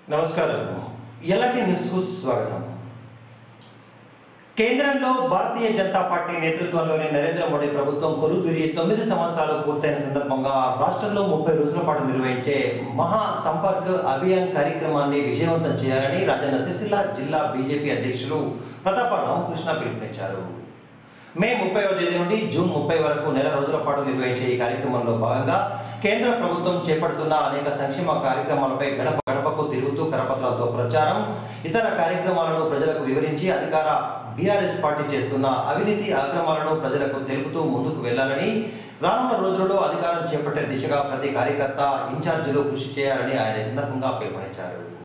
నమస్కారం ఎలాంటి న్యూస్కు స్వాగతం కేంద్రంలో భారతీయ జనతా పార్టీ నేతృత్వంలోని నరేంద్ర మోడీ ప్రభుత్వం కొలుదిరి తొమ్మిది సంవత్సరాలు పూర్తయిన సందర్భంగా రాష్ట్రంలో ముప్పై రోజుల పాటు నిర్వహించే మహా సంపర్క్ అభియాన్ కార్యక్రమాన్ని విజయవంతం చేయాలని రాజన్న సిరిసిల్ల జిల్లా బీజేపీ అధ్యక్షులు ప్రతాప రామకృష్ణ పిలుపునిచ్చారు మే ముప్పై తేదీ నుండి జూన్ ముప్పై వరకు నెల రోజుల పాటు నిర్వహించే ఈ కార్యక్రమంలో భాగంగా కేంద్ర ప్రభుత్వం చేపడుతున్న అనేక సంక్షేమ కార్యక్రమాలపై గడప గడపకు తిరుగుతూ కరపత్రాలతో ప్రచారం ఇతర కార్యక్రమాలను ప్రజలకు వివరించి అధికార బీఆర్ఎస్ పార్టీ చేస్తున్న అవినీతి అక్రమాలను ప్రజలకు తెలుపుతూ ముందుకు వెళ్లాలని రానున్న రోజులలో అధికారం చేపట్టే దిశగా ప్రతి కార్యకర్త ఇన్ఛార్జీలు కృషి చేయాలని ఆయన ఈ సందర్భంగా పిలుపునిచ్చారు